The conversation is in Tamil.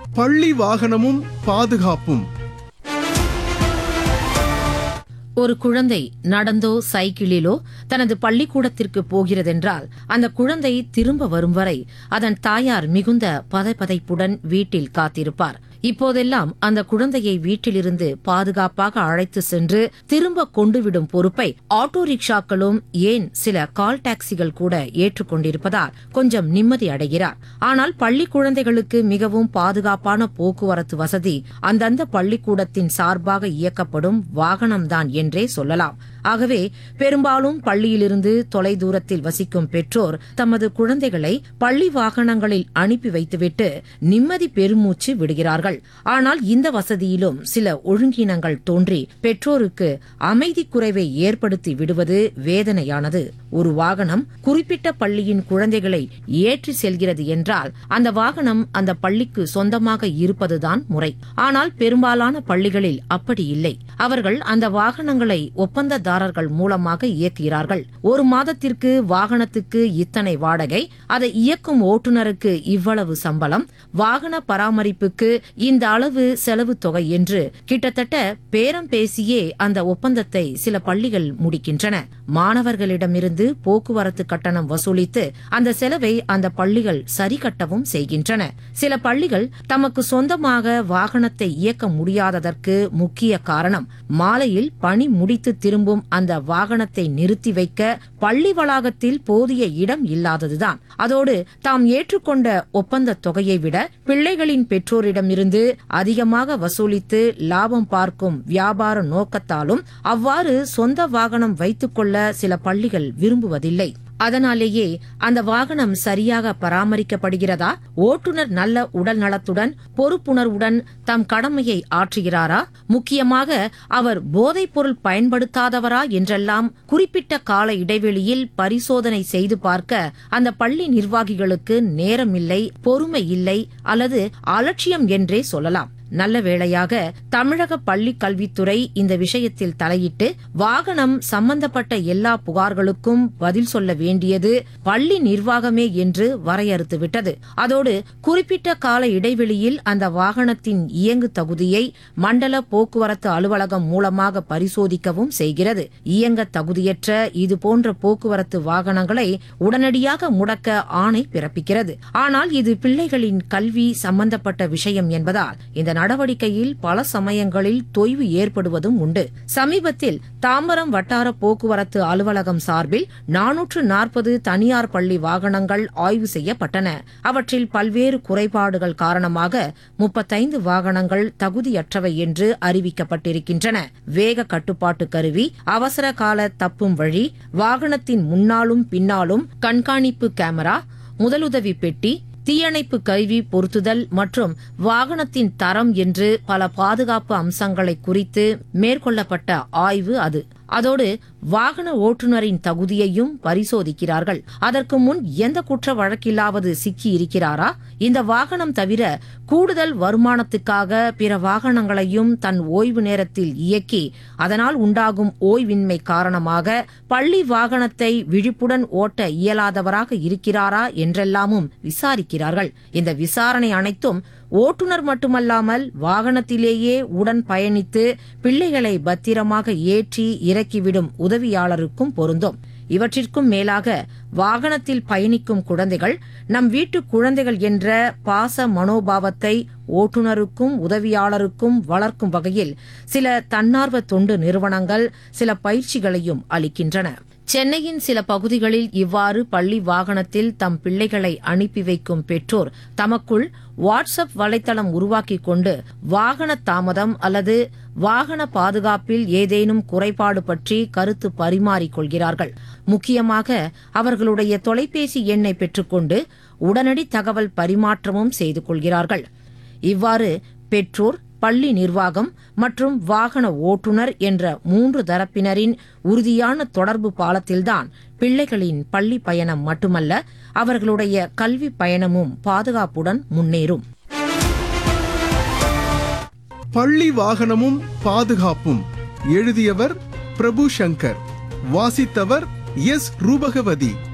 பள்ளி வாகனமும் பாதுகாப்பும் ஒரு குழந்தை நடந்தோ சைக்கிளிலோ தனது பள்ளிக்கூடத்திற்கு போகிறதென்றால் அந்த குழந்தை திரும்ப வரும் வரை அதன் தாயார் மிகுந்த பதைபதைப்புடன் வீட்டில் காத்திருப்பார் இப்போதெல்லாம் அந்த குழந்தையை வீட்டிலிருந்து பாதுகாப்பாக அழைத்து சென்று திரும்ப கொண்டுவிடும் பொறுப்பை ஆட்டோ ரிக்ஷாக்களும் ஏன் சில கால் டாக்ஸிகள் கூட ஏற்றுக்கொண்டிருப்பதால் கொஞ்சம் நிம்மதி அடைகிறார் ஆனால் பள்ளி குழந்தைகளுக்கு மிகவும் பாதுகாப்பான போக்குவரத்து வசதி அந்தந்த பள்ளிக்கூடத்தின் சார்பாக இயக்கப்படும் வாகனம்தான் என்றே சொல்லலாம் ஆகவே பெரும்பாலும் பள்ளியிலிருந்து தொலைதூரத்தில் வசிக்கும் பெற்றோர் தமது குழந்தைகளை பள்ளி வாகனங்களில் அனுப்பி வைத்துவிட்டு நிம்மதி பெருமூச்சு விடுகிறார்கள் ஆனால் இந்த வசதியிலும் சில ஒழுங்கீனங்கள் தோன்றி பெற்றோருக்கு அமைதி குறைவை ஏற்படுத்தி விடுவது வேதனையானது ஒரு வாகனம் குறிப்பிட்ட பள்ளியின் குழந்தைகளை ஏற்றி செல்கிறது என்றால் அந்த வாகனம் அந்த பள்ளிக்கு சொந்தமாக இருப்பதுதான் முறை ஆனால் பெரும்பாலான பள்ளிகளில் அப்படி இல்லை அவர்கள் அந்த வாகனங்களை ஒப்பந்ததாரர்கள் மூலமாக இயக்குகிறார்கள் ஒரு மாதத்திற்கு வாகனத்துக்கு இத்தனை வாடகை அதை இயக்கும் ஓட்டுநருக்கு இவ்வளவு சம்பளம் வாகன பராமரிப்புக்கு இந்த அளவு செலவு தொகை என்று கிட்டத்தட்ட பேரம் பேசியே அந்த ஒப்பந்தத்தை சில பள்ளிகள் முடிக்கின்றன மாணவர்களிடமிருந்து போக்குவரத்து கட்டணம் வசூலித்து அந்த செலவை அந்த பள்ளிகள் சரி கட்டவும் செய்கின்றன சில பள்ளிகள் தமக்கு சொந்தமாக வாகனத்தை இயக்க முடியாததற்கு முக்கிய காரணம் மாலையில் பணி முடித்து திரும்பும் அந்த வாகனத்தை நிறுத்தி வைக்க பள்ளி வளாகத்தில் போதிய இடம் இல்லாததுதான் அதோடு தாம் ஏற்றுக்கொண்ட ஒப்பந்த தொகையை விட பிள்ளைகளின் பெற்றோரிடமிருந்து அதிகமாக வசூலித்து லாபம் பார்க்கும் வியாபார நோக்கத்தாலும் அவ்வாறு சொந்த வாகனம் வைத்துக்கொள்ள சில பள்ளிகள் விரும்புவதில்லை அதனாலேயே அந்த வாகனம் சரியாக பராமரிக்கப்படுகிறதா ஓட்டுநர் நல்ல உடல் நலத்துடன் பொறுப்புணர்வுடன் தம் கடமையை ஆற்றுகிறாரா முக்கியமாக அவர் போதைப் பொருள் பயன்படுத்தாதவரா என்றெல்லாம் குறிப்பிட்ட கால இடைவெளியில் பரிசோதனை செய்து பார்க்க அந்த பள்ளி நிர்வாகிகளுக்கு நேரமில்லை பொறுமை இல்லை அல்லது அலட்சியம் என்றே சொல்லலாம் நல்ல வேளையாக தமிழக பள்ளி கல்வித்துறை இந்த விஷயத்தில் தலையிட்டு வாகனம் சம்பந்தப்பட்ட எல்லா புகார்களுக்கும் பதில் சொல்ல வேண்டியது பள்ளி நிர்வாகமே என்று வரையறுத்துவிட்டது அதோடு குறிப்பிட்ட கால இடைவெளியில் அந்த வாகனத்தின் இயங்கு தகுதியை மண்டல போக்குவரத்து அலுவலகம் மூலமாக பரிசோதிக்கவும் செய்கிறது இயங்க தகுதியற்ற இதுபோன்ற போக்குவரத்து வாகனங்களை உடனடியாக முடக்க ஆணை பிறப்பிக்கிறது ஆனால் இது பிள்ளைகளின் கல்வி சம்பந்தப்பட்ட விஷயம் என்பதால் இந்த நடவடிக்கையில் பல சமயங்களில் தொய்வு ஏற்படுவதும் உண்டு சமீபத்தில் தாம்பரம் வட்டார போக்குவரத்து அலுவலகம் சார்பில் நானூற்று நாற்பது தனியார் பள்ளி வாகனங்கள் ஆய்வு செய்யப்பட்டன அவற்றில் பல்வேறு குறைபாடுகள் காரணமாக முப்பத்தைந்து வாகனங்கள் தகுதியற்றவை என்று அறிவிக்கப்பட்டிருக்கின்றன வேக கட்டுப்பாட்டு கருவி அவசர கால தப்பும் வழி வாகனத்தின் முன்னாலும் பின்னாலும் கண்காணிப்பு கேமரா முதலுதவி பெட்டி தீயணைப்பு கருவி பொருத்துதல் மற்றும் வாகனத்தின் தரம் என்று பல பாதுகாப்பு அம்சங்களை குறித்து மேற்கொள்ளப்பட்ட ஆய்வு அது அதோடு வாகன ஓட்டுநரின் தகுதியையும் பரிசோதிக்கிறார்கள் அதற்கு முன் எந்த குற்ற வழக்கிலாவது சிக்கி இருக்கிறாரா இந்த வாகனம் தவிர கூடுதல் வருமானத்துக்காக பிற வாகனங்களையும் தன் ஓய்வு நேரத்தில் இயக்கி அதனால் உண்டாகும் ஓய்வின்மை காரணமாக பள்ளி வாகனத்தை விழிப்புடன் ஓட்ட இயலாதவராக இருக்கிறாரா என்றெல்லாமும் விசாரிக்கிறார்கள் இந்த விசாரணை அனைத்தும் ஓட்டுநர் மட்டுமல்லாமல் வாகனத்திலேயே உடன் பயணித்து பிள்ளைகளை பத்திரமாக ஏற்றி இறக்கிவிடும் உதவியாளருக்கும் பொருந்தும் இவற்றிற்கும் மேலாக வாகனத்தில் பயணிக்கும் குழந்தைகள் நம் வீட்டு குழந்தைகள் என்ற பாச மனோபாவத்தை ஓட்டுநருக்கும் உதவியாளருக்கும் வளர்க்கும் வகையில் சில தன்னார்வ தொண்டு நிறுவனங்கள் சில பயிற்சிகளையும் அளிக்கின்றன சென்னையின் சில பகுதிகளில் இவ்வாறு பள்ளி வாகனத்தில் தம் பிள்ளைகளை அனுப்பி வைக்கும் பெற்றோர் தமக்குள் வாட்ஸ்அப் வலைத்தளம் உருவாக்கிக் கொண்டு வாகன தாமதம் அல்லது வாகன பாதுகாப்பில் ஏதேனும் குறைபாடு பற்றி கருத்து பரிமாறிக் கொள்கிறார்கள் முக்கியமாக அவர்களுடைய தொலைபேசி எண்ணை பெற்றுக்கொண்டு உடனடி தகவல் பரிமாற்றமும் செய்து கொள்கிறார்கள் இவ்வாறு பெற்றோர் பள்ளி நிர்வாகம் மற்றும் வாகன ஓட்டுநர் என்ற மூன்று தரப்பினரின் உறுதியான தொடர்பு பாலத்தில்தான் பிள்ளைகளின் பள்ளி பயணம் மட்டுமல்ல அவர்களுடைய கல்வி பயணமும் பாதுகாப்புடன் முன்னேறும் பள்ளி வாகனமும் பாதுகாப்பும் எழுதியவர் பிரபு சங்கர் வாசித்தவர் எஸ் ரூபகவதி